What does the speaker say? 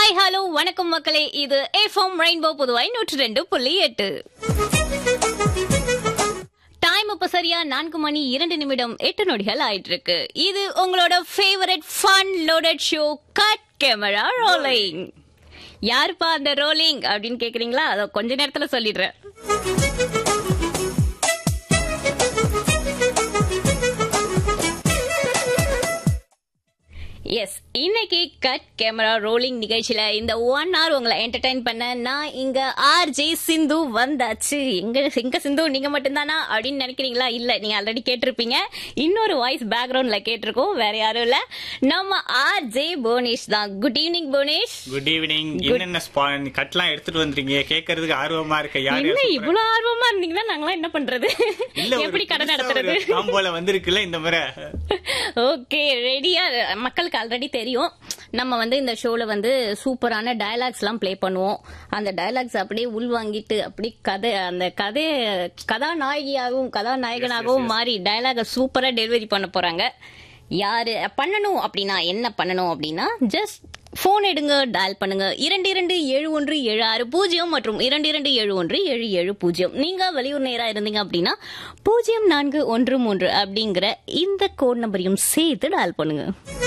Hi hello வணக்கம் மக்களே இது எஃப்எம் ரெயின்போ புதுவாய் நூற்றி ரெண்டு புள்ளி எட்டு டைம் இப்ப சரியா நான்கு மணி இரண்டு நிமிடம் எட்டு நொடிகள் ஆயிட்டு இருக்கு இது உங்களோட favourite fun loaded show cut camera rolling யாருப்பா அந்த ரோலிங் அப்படின்னு கேக்குறீங்களா அதை கொஞ்ச நேரத்துல சொல்லிடுறேன் எஸ் இன்னைக்கு கட் கேமரா ரோலிங் நிகழ்ச்சியில இந்த ஒன் ஹவர் உங்களை என்டர்டைன் பண்ண நான் இங்க ஆர்ஜே சிந்து வந்தாச்சு எங்க எங்க சிந்து நீங்க மட்டும்தானா அப்படின்னு நினைக்கிறீங்களா இல்ல நீங்க ஆல்ரெடி கேட்டிருப்பீங்க இன்னொரு வாய்ஸ் பேக்ரவுண்ட்ல கேட்டிருக்கோம் வேற யாரும் இல்ல நம்ம ஆர்ஜே புவனேஷ் தான் good evening Bhuvanesh good evening என்னென்ன ஸ்பா கட்லாம் எடுத்துட்டு வந்திருக்கீங்க கேட்கறதுக்கு ஆர்வமா இருக்க யார் என்ன யார் சொல்றா? இவ்வளவு ஆர்வமா இருந்தீங்கன்னா நாங்களாம் என்ன பண்றது இல்ல ஒரு எப்படி கடை புதுசா நடத்துறது ஒரு காம்போல வந்திருக்குல்ல இந்த முறை ஓகே ரெடியா மக்களுக்கு ஆல்ரெடி தெரியும் நம்ம வந்து இந்த ஷோல வந்து சூப்பரான டயலாக்ஸ் எல்லாம் ப்ளே பண்ணுவோம் அந்த டயலாக்ஸ் அப்படியே உள்வாங்கிட்டு அப்படி கதை அந்த கதை கதாநாயகியாகவும் கதாநாயகனாகவும் மாறி டயலாக சூப்பரா டெலிவரி பண்ண போறாங்க யாரு பண்ணணும் அப்படின்னா என்ன பண்ணணும் அப்படின்னா ஜஸ்ட் போன் எடுங்க டயல் பண்ணுங்க இரண்டு இரண்டு ஏழு ஒன்று ஏழு ஆறு பூஜ்ஜியம் மற்றும் இரண்டு இரண்டு ஏழு ஒன்று ஏழு ஏழு பூஜ்ஜியம் நீங்க வெளியூர் நேரா இருந்தீங்க அப்படின்னா பூஜ்ஜியம் நான்கு ஒன்று மூன்று அப்படிங்கிற இந்த கோட் நம்பரையும் சேர்த்து டயல் பண்ணுங்க